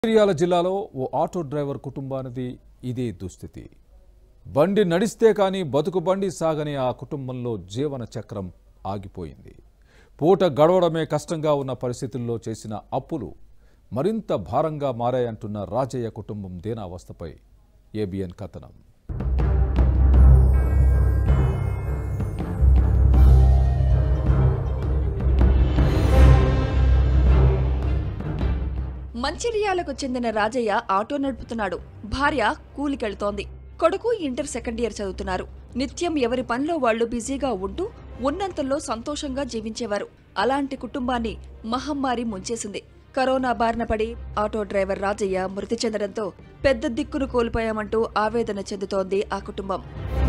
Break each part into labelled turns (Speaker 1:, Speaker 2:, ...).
Speaker 1: మంచిర్యాల జిల్లాలో ఓ auto driver కుటుంబానిది ఇదే దుస్థితి బండి నడిస్తే కానీ బతుకు బండి సాగని ఆ కుటుంబంలో జీవన చక్రం ఆగిపోయింది పూట గడవడమే కష్టంగా ఉన్న పరిస్థితుల్లో చేసిన అప్పులు మరింత భారంగా మారాయంటున్న రాజయ్య కుటుంబం దీనావస్థపై ఏబిఎన్ కథనం
Speaker 2: మంచిర్యాలకు చెందిన రాజయ్య ఆటో నడుపుతున్నాడు భార్య కూలికెళ్తోంది కొడుకు ఇంటర్ సెకండ్ ఇయర్ చదువుతున్నారు నిత్యం ఎవరి పనిలో వాళ్లు బిజీగా ఉంటూ ఉన్నంతలో సంతోషంగా జీవించేవారు అలాంటి కుటుంబాన్ని మహమ్మారి ముంచేసింది కరోనా బారిన పడి ఆటో డ్రైవర్ రాజయ్య మృతి చెందడంతో పెద్ద దిక్కును కోల్పోయామంటూ ఆవేదన చెందుతోంది ఆ కుటుంబం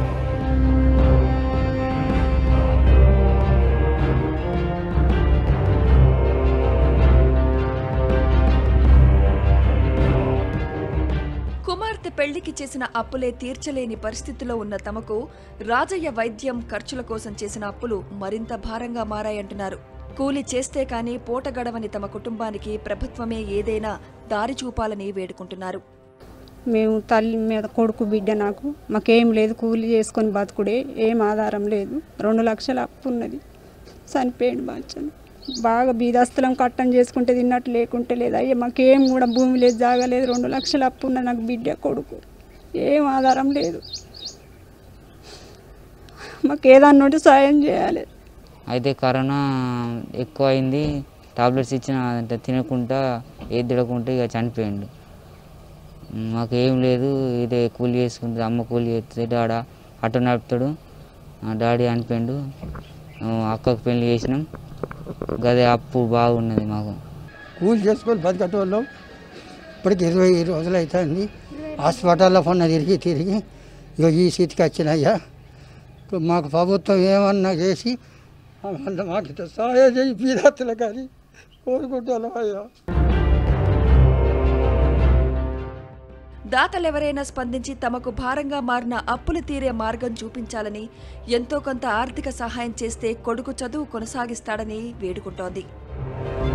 Speaker 2: కుమార్తె పెళ్లికి చేసిన అప్పులే తీర్చలేని పరిస్థితిలో ఉన్న తమకు రాజయ్య వైద్యం ఖర్చుల కోసం చేసిన అప్పులు మరింత భారంగా మారాయంటున్నారు కూలి చేస్తే కానీ పూట గడవని తమ కుటుంబానికి ప్రభుత్వమే ఏదైనా దారి చూపాలని వేడుకుంటున్నారు
Speaker 3: మేము తల్లి మీద కొడుకు బిడ్డ నాకు మాకేం లేదు కూలి చేసుకొని బతుకుడే ఏం ఆధారం లేదు రెండు లక్షల అప్పు ఉన్నది చనిపోయాడు బాచను బాగా బీదస్తులం కట్టం చేసుకుంటే తిన్నట్టు లేకుంటే లేదు అయ్యా మాకేం కూడా భూమి లేదు జాగలేదు రెండు లక్షల అప్పు ఉన్నది నాకు బిడ్డ కొడుకు ఏం ఆధారం లేదు మాకు ఏదన్నా ఉంటే సాయం చేయాలి
Speaker 4: అయితే కరోనా ఎక్కువ అయింది టాబ్లెట్స్ ఇచ్చిన అంటే తినకుండా ఏది తినకుంటే ఇక చనిపోయిండు మాకు ఏం లేదు ఇదే కూలి చేసుకుంటే అమ్మ కూలి చేస్తుంది డాడ ఆటో నడుపుతాడు ఆ డాడీ చనిపోయిండు ఆ అక్కకు పెళ్లి చేసినాం గదే అప్పు బాగున్నది మాకు
Speaker 5: కూలి చేసుకొని బతికటోళ్ళం ఇప్పటికి ఇరవై రోజులు అవుతుంది హాస్పిటల్లో పొన్న తిరిగి తిరిగి ఇక ఈ స్థితికి వచ్చినయ్యా ఇప్పుడు మాకు ప్రభుత్వం ఏమన్నా చేసి అలా మాకు ఇంత సహాయం చేయి పీదత్తులు కానీ కోరుకుంటాను అయ్యా
Speaker 2: దాతలెవరైనా స్పందించి తమకు భారంగా మారిన అప్పులు తీరే మార్గం చూపించాలని ఎంతో కొంత ఆర్థిక సహాయం చేస్తే కొడుకు చదువు కొనసాగిస్తాడని వేడుకుంటోంది